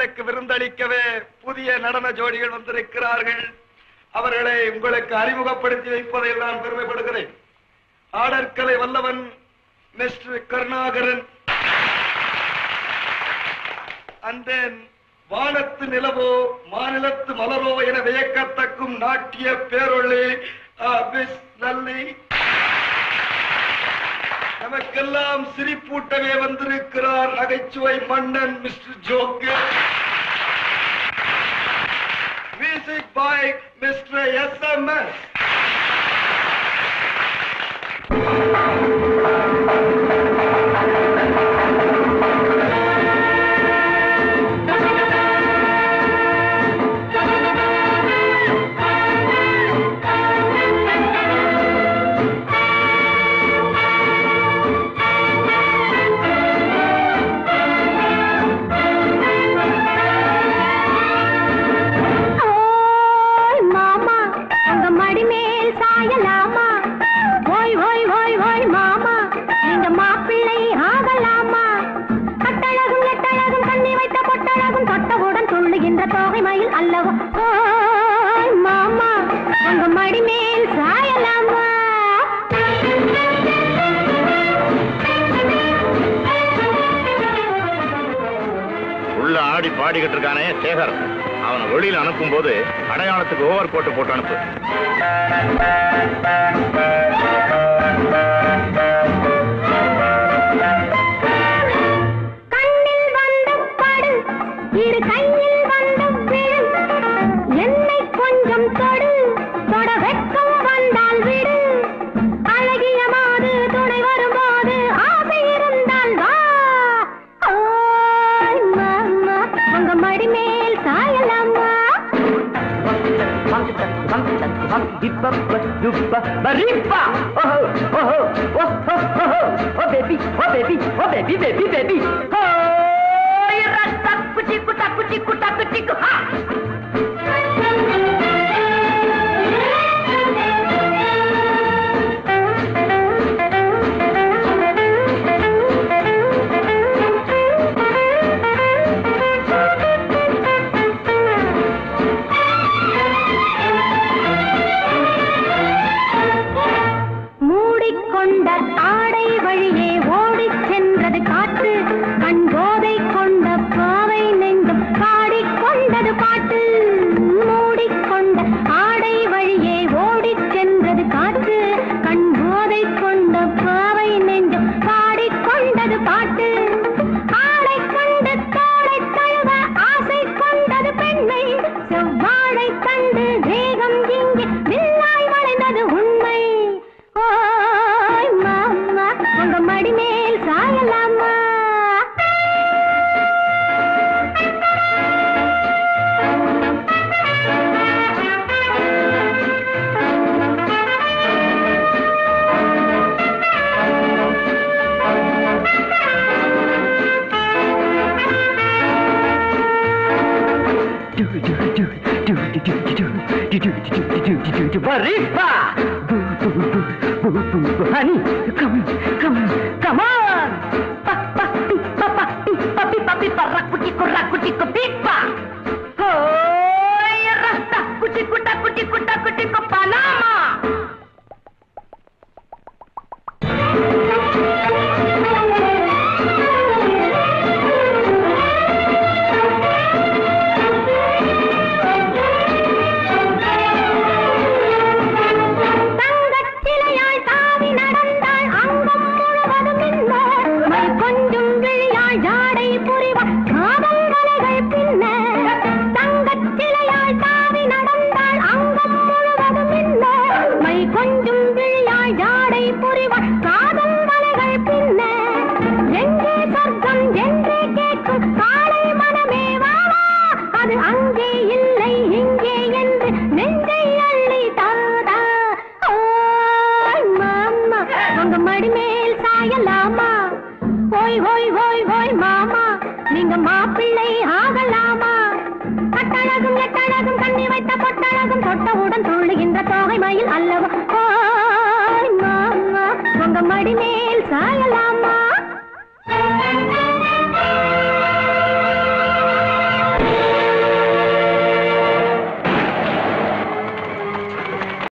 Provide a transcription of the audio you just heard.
உங்களுக்கு விருந்தளிக்கவே புதிய நடன ஜோடிகள் வந்திருக்கிறார்கள் அவர்களை உங்களுக்கு அறிமுகப்படுத்தி வைப்பதில் நான் பெருமைப்படுகிறேன் ஆடற்கலை வல்லவன் மிஸ்டர் கருணாகரன் and then வானத்து நிலவோ மாநிலத்து மலரோ என வியக்கத்தக்கும் நாட்டிய பேரொளி மிஸ் நல்லி நமக்கெல்லாம் சிரிப்பூட்டவே வந்திருக்கிறார் நகைச்சுவை மன்னன் mister joke music boy mister S M S ஓய் மாமா உங்க மடி மேல் சாயலாமா ஓய் ஓய் ஓய் ஓய் மாமா நீங்க மாப்பிள்ளை ஆகலாமா கட்டழகும் நெட்டழகும் கண்ணி வைத்த பொட்டழகும் தொட்டவுடன் துள்ளுகின்ற தோகை மயில் அல்லவா ஓய் மாமா உங்க மடி மேல் சாயலாமா உள்ள ஆடி பாடிக்கிட்டு இருக்கானே சேகர் அவனை வெளியில அனுப்பும் போது அடையாளத்துக்கு ஓவர் கோட்டு போட்டு அனுப்பு கண்ணில் வந்து படு இரு கையில் வந்து விழு என்னை கொஞ்சம் தொடு தொட வெட்கம் வந்தால் விடு அழகிய மாது துணை வரும்போது ஆசை இருந்தால் வா ஓய் மாமா உங்க மடி மேல் சாயலாமா மூடிக்கொண்ட ஆடை வழியே ஓடிச் சென்றது காற்று கண் போதை கொண்ட பாவை நெஞ்சம் பாடிக்கொண்டது பாட்டு மூடிக்கொண்ட ஆடை வழியே ஓடிச் சென்றது காற்று கண் போதை கொண்ட பாவை நெஞ்சம் பாடிக்கொண்டது பாட்டு ஆளை கண்டு தோளை தழுவ ஆசை கொண்டது பெண்மை செவ்வாழை கண்டு தேகம் இங்கே வில்லாய் வளைந்தது உண்மை ஓய் மாமா உங்க மடி மேல் சாயலாமா Honey, come, come, come on! Pa, pa, pi, pa, pa, pi, pa, pi, pa, pi, pa, rakutiku, rakutiku, pipa! Hoy, rasta, kutiku, takutiku, takutiku, Panama! தங்கச் சிலையாய் தாவி நடந்தாள் அங்கம் முழுவதும் மின்ன. மை கொஞ்சும் விழியாள் ஜாடை புரிவாள் காதல் வலைகள் பின்ன. தங்கச் சிலையாய் தாவி நடந்தாள் அங்கம் முழுவதும் மின்ன. மை கொஞ்சும் விழியாள் ஜாடை புரிவாள் காதல் வலைகள் பின்ன. எங்கே சொர்க்கம் என்றே கேட்கும் காளை மனமே வா வா. அது அங்கே இல்லை இங்கே என்று நெஞ்சை அள்ளி தாதா ஓய் மாமா உங்க மடி மேல் சாயலாமா ஓய் ஓய் ஓய் ஓய் மாமா நீங்க மாப்பிள்ளை ஆகலாமா கட்டழகும் எட்டழகும் கண்ணி வைத்த பொட்டழகும் தொட்டவுடன் துள்ளுகின்ற தோகை மயில் அல்லவா ஓய் மாமா உங்க மடி மேல்